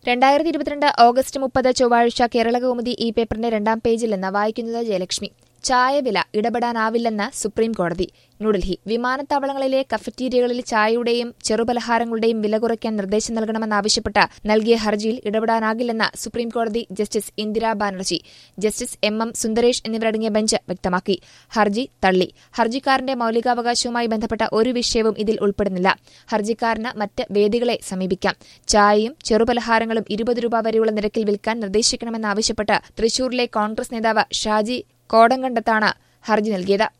രണ്ടായിരത്തി ഇരുപത്തിരണ്ട് ഓഗസ്റ്റ് മുപ്പത് ചൊവ്വാഴ്ച കേരളകൗമുദി ഈ പേപ്പറിന്റെ രണ്ടാം പേജിൽ നിന്ന് വായിക്കുന്നത് ജയലക്ഷ്മി ചായവില ഇടപെടാനാവില്ലെന്ന് സുപ്രീം കോടതി ന്യൂഡൽഹി വിമാനത്താവളങ്ങളിലെ കഫറ്റീരിയകളിൽ ചായയുടെയും ചെറുപലഹാരങ്ങളുടെയും വില കുറയ്ക്കാൻ നിർദ്ദേശം നൽകണമെന്നാവശ്യപ്പെട്ട് നൽകിയ ഹർജിയിൽ ഇടപെടാനാകില്ലെന്ന് സുപ്രീം കോടതി justice Indira Banerjee justice M M Sundaresh എന്നിവരടങ്ങിയ ബെഞ്ച് വ്യക്തമാക്കി ഹർജി തള്ളി ഹർജിക്കാരന്റെ മൌലികാവകാശവുമായി ബന്ധപ്പെട്ട ഒരു വിഷയവും ഇതിൽ ഉൾപ്പെടുന്നില്ല ഹർജിക്കാരന് മറ്റ് വേദികളെ സമീപിക്കാം ചായയും ചെറുപലഹാരങ്ങളും ഇരുപത് രൂപ വരെയുള്ള നിരക്കിൽ വിൽക്കാൻ നിർദ്ദേശിക്കണമെന്നാവശ്യപ്പെട്ട് തൃശൂരിലെ കോൺഗ്രസ് നേതാവ് ഷാജി കോടങ്കണ്ടത്താണ് ഹർജി നൽകിയത്